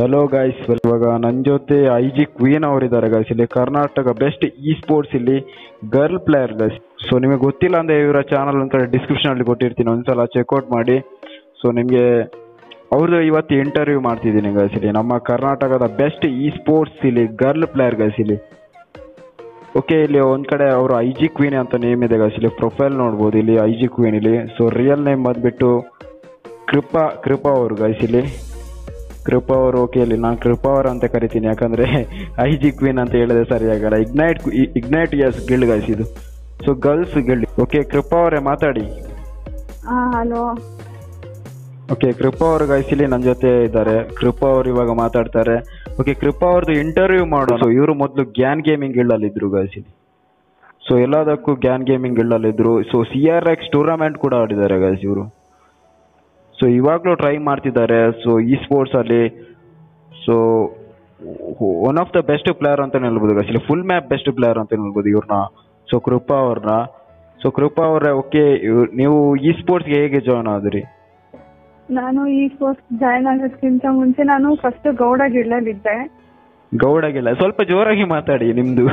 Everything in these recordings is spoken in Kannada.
ಹಲೋ ಗೈಸ್ ಇವಾಗ ನನ್ನ ಜೊತೆ ಐ ಜಿ ಕ್ವೀನ್ ಅವರಿದ್ದಾರೆ ಗೈಸ್ ಇಲ್ಲಿ ಕರ್ನಾಟಕ ಬೆಸ್ಟ್ ಇ ಸ್ಪೋರ್ಟ್ಸ್ ಇಲ್ಲಿ ಗರ್ಲ್ ಪ್ಲೇಯರ್ ಗೈಸ್ ಸೊ ನಿಮಗೆ ಗೊತ್ತಿಲ್ಲ ಅಂದ್ರೆ ಇವರ ಚಾನಲ್ ಅಂತ ಡಿಸ್ಕ್ರಿಪ್ಷನ್ ಅಲ್ಲಿ ಕೊಟ್ಟಿರ್ತೀನಿ ಒಂದ್ಸಲ ಚೆಕ್ಔಟ್ ಮಾಡಿ ಸೊ ನಿಮಗೆ ಅವ್ರದ್ದು ಇವತ್ತು ಇಂಟರ್ವ್ಯೂ ಮಾಡ್ತಿದ್ದೀನಿ ಗೈಸ್ ಇಲ್ಲಿ ನಮ್ಮ ಕರ್ನಾಟಕದ ಬೆಸ್ಟ್ ಇ ಸ್ಪೋರ್ಟ್ಸ್ ಇಲ್ಲಿ ಗರ್ಲ್ ಪ್ಲೇಯರ್ ಗೈಸ್ ಇಲ್ಲಿ ಓಕೆ ಇಲ್ಲಿ ಒಂದ್ ಕಡೆ ಅವರು ಐ ಜಿ ಕ್ವೀನ್ ಅಂತ ನೇಮ್ ಇದೆ ಗೈಸ್ ಇಲ್ಲಿ ಪ್ರೊಫೈಲ್ ನೋಡ್ಬೋದು ಇಲ್ಲಿ ಐ ಜಿ ಕ್ವೀನ್ ಇಲ್ಲಿ ಸೊ ರಿಯಲ್ ನೇಮ್ ಬಂದ್ಬಿಟ್ಟು ಕೃಪಾ ಕೃಪಾ ಅವರು ಗೈಸ್ ಇಲ್ಲಿ ಕೃಪಾ ಅವರು ಓಕೆ ಇಲ್ಲಿ ನಾನು ಕೃಪಾ ಅವರು ಅಂತ ಕರಿತೀನಿ ಯಾಕಂದ್ರೆ ಐ ಜಿ ಕ್ವೀನ್ ಅಂತ ಹೇಳಿದ್ರೆ ಸರಿ ಆಗಲ್ಲ ignite ignite yes guild guys ಇದು so girls guild okay Kripa ಅವರೇ ಮಾತಾಡಿ ಹಾ ಹಲೋ ಓಕೆ ಕೃಪಾ ಅವರು ಗೈಸ್ ಇಲ್ಲಿ ನನ್ನ ಜೊತೆ ಇದ್ದಾರೆ ಕೃಪಾ ಅವರು ಇವಾಗ ಮಾತಾಡ್ತಾರೆ ಓಕೆ ಕೃಪಾ ಅವ್ರದ್ದು ಇಂಟರ್ವ್ಯೂ ಮಾಡೋಣ ಸೊ ಇವರು ಮೊದಲು ಗ್ಯಾನ್ ಗೇಮಿಂಗ್ ಗಿಲ್ಡಲ್ಲಿ ಇದ್ರು ಗೈಸ್ ಇಲ್ಲಿ ಸೊ ಎಲ್ಲದಕ್ಕೂ ಗ್ಯಾನ್ ಗೇಮಿಂಗ್ ಗಿಲ್ಡಲ್ಲಿ ಇದ್ರು so C R X tournament ಕೂಡ ಆಡಿದ್ದಾರೆ ಗೈಸ್ ಇವರು ಸೊ ಇವಾಗಲೂ ಟ್ರೈ ಮಾಡ್ತಿದ್ದಾರೆ ಸೊ ಈ ಸ್ಪೋರ್ಟ್ಸ್ ಅಲ್ಲಿ so one of the best player ಅಂತ ಹೇಳ್ಬೋದು ಗೈಸ್ ಇಲ್ಲಿ ಫುಲ್ ಮ್ಯಾಪ್ ಬೆಸ್ಟ್ ಪ್ಲೇಯರ್ ಅಂತ ಹೇಳ್ಬೋದು ಇವ್ರನ್ನ ಸೊ ಕೃಪಾ ಅವ್ರನ್ನ ಸೊ ಕೃಪಾ ಅವರೇ ಓಕೆ ನೀವು ಈ ಸ್ಪೋರ್ಟ್ಸ್ಗೆ ಹೇಗೆ ಜಾಯ್ನ್ ಆದ್ರಿ ನಾನು ಈ ಸ್ಪೋರ್ಟ್ಸ್ ಜಾಯ್ನ್ ಆಗೋದಕ್ಕಿಂತ ಮುಂಚೆ ನಾನು ಫಸ್ಟ್ ಗೌಡ ಗಿಳ್ಳಲಿದ್ದೆ ಗೌಡಗೆಲ್ಲ ಸ್ವಲ್ಪ ಜೋರಾಗಿ ಮಾತಾಡಿ ನಿಮ್ದು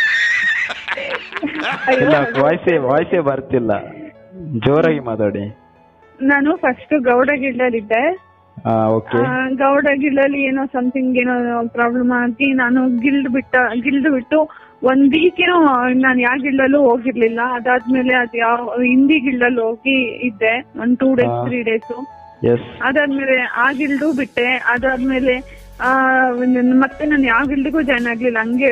ಇಲ್ಲ ವಾಯ್ಸೇ ವಾಯ್ಸೇ ಬರ್ತಿಲ್ಲ ಜೋರಾಗಿ ಮಾತಾಡಿ ನಾನು ಫಸ್ಟ್ ಗೌಡ ಗಿಳ್ಳಲಿದ್ದೆ ಹಾ ಓಕೆ ಆ, ಗೌಡ ಗಿಳ್ಳಲ್ಲಿ ಏನೋ ಸಮಥಿಂಗ್ ಏನೋ ಪ್ರಾಬ್ಲಮ್ ಆಗಿ ನಾನು ಗಿಲ್ಡ್ ಬಿಟ್ಟ ಗಿಲ್ಡ್ ಬಿಟ್ಟು ಒಂದ್ ವೀಕ್ ಏನೋ ನಾನು ಯಾವ ಗಿಲ್ಡಲ್ಲೂ ಹೋಗಿರ್ಲಿಲ್ಲ ಅದಾದ್ಮೇಲೆ ಅದ್ ಯಾವ ಹಿಂದಿ ಗಿಲ್ಡಲ್ಲಿ ಹೋಗಿ ಇದ್ದೆ ಒಂದ್ ಟೂ ಡೇಸ್ ಹಾ. ತ್ರೀ ಡೇಸು ಎಸ್ ಅದಾದ್ಮೇಲೆ ಆ ಗಿಲ್ಡು ಬಿಟ್ಟೆ ಅದಾದ್ಮೇಲೆ ಆ ಒಂದ್- ಮತ್ತೆ ನಾನು ಯಾವ ಗಿಲ್ಡ್ಗೂ ಜಾಯ್ನ್ ಆಗ್ಲಿಲ್ಲ ಹಂಗೆ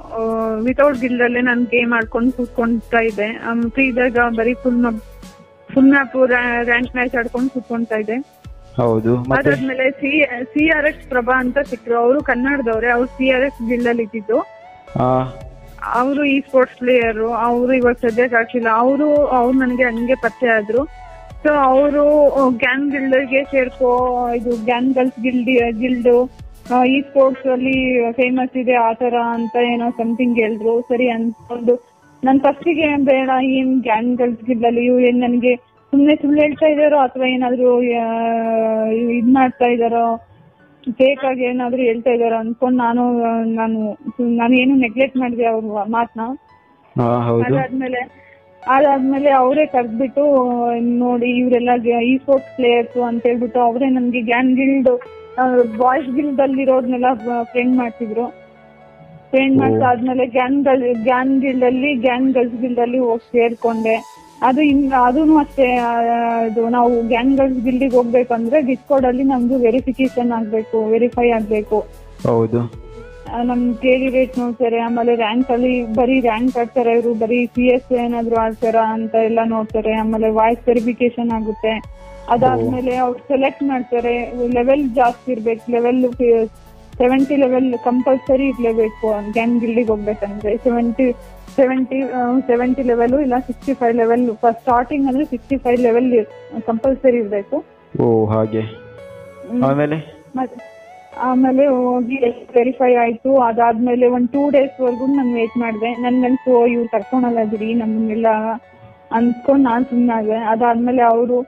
ವಿತೌಟ್ ಗಿಲ್ಡ್ ಅಲ್ಲೇ ನಾನು ಗೇಮ್ ಆಡ್ಕೊಂಡು ಕೂತ್ಕೊಂತಾ ಇದ್ದೆ ಫ್ರೀ ಇದ್ದಾಗ ಬರೀ full full map rank match ಆಡ್ಕೊಂಡು ಕೂತ್ಕೊಂತಾ ಇದ್ದೆ ಹೌದು ಮತ್ತೆ ಅದಾದ್ಮೇಲೆ C C R X Prabha ಅಂತ ಸಿಕ್ರು ಅವರು ಕನ್ನಡದವ್ರೆ ಅವ್ರು ಸಿ ಆರ್ ಎಕ್ಸ್ ಗಿಲ್ಡ್ ಅಲ್ಲಿ ಇದ್ದಿದ್ದು ಹಾ ಅವರು ಈ ಸ್ಪೋರ್ಟ್ಸ್ ಪ್ಲೇಯರ್ ಅವರು ಇವಾಗ ಸದ್ಯಕ್ಕೆ ಆಗ್ತಿಲ್ಲ ಅವರು ಅವ್ರು ನನಗೆ ಹಂಗೆ ಪರಿಚಯ ಆದ್ರು ಸೊ ಅವರು ಗ್ಯಾನ್ ಗಿಲ್ಡ್ಗೆ ಸೇರ್ಕೋ ಇದು ಗ್ಯಾನ್ ಗರ್ಲ್ಸ್ ಗಿಲ್ಡ್ ಗಿಲ್ಡ್ ಈ ಸ್ಪೋರ್ಟ್ಸ್ ಅಲ್ಲಿ ಫೇಮಸ್ ಇದೆ ಆ ತರ ಅಂತ ಏನೋ ಸಮಥಿಂಗ್ ಹೇಳಿದ್ರು ಸರಿ ಅನ್ಕೊಂಡು ನನ್ ಫಸ್ಟಿಗೆ ಬೇಡ ಏನ್ ಗ್ಯಾನ್ ಗರ್ಲ್ಸ್ ಗಿಲ್ಡ್ ಅಲ್ಲಿ ಇವ್ರು ಏನ್ ನನಗೆ ಸುಮ್ನೆ ಸುಳ್ಳು ಹೇಳ್ತಾ ಇದಾರೋ ಅಥವಾ ಏನಾದ್ರು ಆ, ಇದ್ ಮಾಡ್ತಾ ಇದಾರೋ ಫೇಕ್ ಆಗಿ ಏನಾದ್ರು ಹೇಳ್ತಾ ಇದಾರೋ ಅನ್ಕೊಂಡ್ ನಾನು ಆ, ನಾನು ನಾನು ಏನು ನೆಗ್ಲೆಕ್ಟ್ ಮಾಡಿದೆ ಅವ್ರ ಮಾತನ್ನ ಹಾ ಹೌದು ಅದಾದ್ಮೇಲೆ ಅದಾದ್ಮೇಲೆ ಅವರೇ ಕರೆದ್ಬಿಟ್ಟು ನೋಡಿ ಇವರೆಲ್ಲ ಈ ಸ್ಪೋರ್ಟ್ಸ್ ಪ್ಲೇಯರ್ಸ್ ಅಂತ ಹೇಳ್ಬಿಟ್ಟು ಅವರೇ ನಮ್ಗೆ ಗ್ಯಾನ್ ಗಿಲ್ಡ್ ಬಾಯ್ಸ್ ಗಿಲ್ಡ್ ಅಲ್ಲಿರೋರ್ನೆಲ್ಲ ಫ್ರೆಂಡ್ ಮಾಡ್ತಿದ್ರು ಫ್ರೆಂಡ್ ಓ. ಮಾಡ್ಸಾದ್ಮೇಲೆ ಗ್ಯಾನ್ ಗಲ್ ಗ್ಯಾನ್ ಗಿಲ್ಡ್ ಅಲ್ಲಿ ಗ್ಯಾನ್ ಗರ್ಲ್ಸ್ ಗಿಲ್ಡ್ ಅಲ್ಲಿ ಹೋಗಿ ಸೇರ್ಕೊಂಡೆ ಅದು ಇನ್ ಅದೂನು ಅಷ್ಟೇ ಆ, ಇದು ನಾವು ಗ್ಯಾನ್ ಗರ್ಲ್ಸ್ ಗಿಲ್ಡಿಗೆ ಹೋಗ್ಬೇಕಂದ್ರೆ ಡಿಸ್ಕೋಡ್ ಅಲ್ಲಿ ನಮ್ದು ವೆರಿಫಿಕೇಶನ್ ಆಗ್ಬೇಕು ವೆರಿಫೈ ಆಗ್ಬೇಕು ಹೌದು ಆ, ನಮ್ ಕೇಳಿ ರೇಟ್ ನೋಡ್ತಾರೆ ಆಮೇಲೆ ರ್ಯಾಂಕ್ ಅಲ್ಲಿ ಬರೀ ರ್ಯಾಂಕ್ ಆಡ್ತಾರೆ ಇವರು ಬರೀ ಸಿ ಎಸ್ ಏನಾದ್ರು ಆಡ್ತಾರ ಅಂತ ಎಲ್ಲ ನೋಡ್ತಾರೆ ಆಮೇಲೆ ವಾಯ್ಸ್ ವೆರಿಫಿಕೇಶನ್ ಆಗುತ್ತೆ ಅದಾದ್ಮೇಲೆ ಅವ್ರು ಸೆಲೆಕ್ಟ್ ಮಾಡ್ತಾರೆ ಲೆವೆಲ್ ಜಾಸ್ತಿ ಇರ್ಬೇಕು ಲೆವೆಲ್ ಸೆವೆಂಟಿ ಲೆವೆಲ್ ಕಂಪಲ್ಸರಿ ಇರ್ಲೇಬೇಕು ಗ್ಯಾನ್ ಗಿಲ್ಡಿಗೆ ಹೋಗ್ಬೇಕಂದ್ರೆ ಸೆವೆಂಟಿ ಸೆವೆಂಟಿ ಸೆವೆಂಟಿ ಲೆವೆಲ್ ಇಲ್ಲ sixty five level first starting ಅಂದ್ರೆ ಸಿಕ್ಸ್ಟಿ ಫೈವ್ ಲೆವೆಲ್ ಕಂಪಲ್ಸರಿ ಇರ್ಬೇಕು ಓ ಹಾಗೆ ಹ್ಮ್. ಆಮೇಲೆ ಮತ್ತೆ ಆಮೇಲೆ ಹೋಗಿ ವೆರಿಫೈ ಆಯ್ತು ಅದಾದ್ಮೇಲೆ ಒಂದ್ ಟೂ ಡೇಸ್ ವರ್ಗು ನಾನು ವೇಟ್ ಮಾಡಿದೆ ನನ್ಗನ್ಸು ಇವ್ರು ಕರ್ಕೊಳಲ್ಲ ಬಿಡಿ ನಮ್ಮನ್ನೆಲ್ಲ ಅನ್ಕೊಂಡ್ ನಾನ್ ಸುಮ್ಮನಾದೆ ಅದಾದ್ಮೇಲೆ ಅವರು